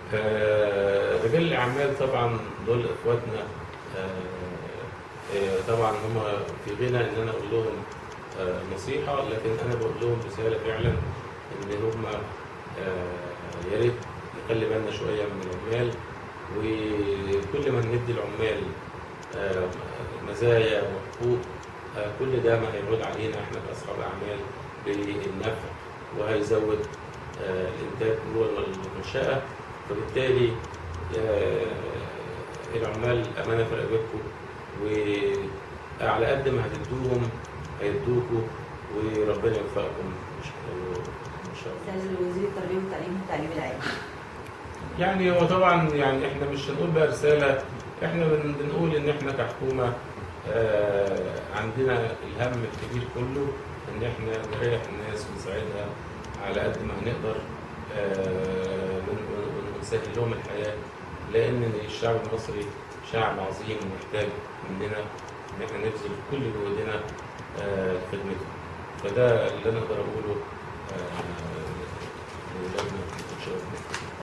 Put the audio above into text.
آه، رجال الأعمال طبعا دول إخواتنا آه، آه، طبعا هم في غنى إن أنا أقول لهم آه، نصيحة لكن أنا بقول لهم رسالة فعلا إن هم آه، يا ريت نخلي بالنا شوية من العمال وكل ما ندي العمال آه، مزايا وحقوق آه، كل ده ما هيعود علينا احنا كأصحاب أعمال بالنفع وهيزود آه، الإنتاج جوه المنشأة فبالتالي آه، العمال أمانة في رقبتكم وعلى قد ما هتدوهم هيدوكوا وربنا يوفقكم إن شاء إن شاء الله. سيد وزير التربيه والتعليم والتعليم العالي يعني هو طبعا يعني احنا مش هنقول بقى رساله احنا بن- بنقول ان احنا كحكومه آه، عندنا الهم الكبير كله ان احنا نريح الناس ونساعدها على قد ما هنقدر آه، ون- ون- ونسهل لهم الحياه لان الشعب المصري شعب عظيم ومحتاج مننا ان احنا نبذل كل جهدنا آه، لخدمته فده اللي انا اقدر اقوله آه، لولادنا ان شاء الله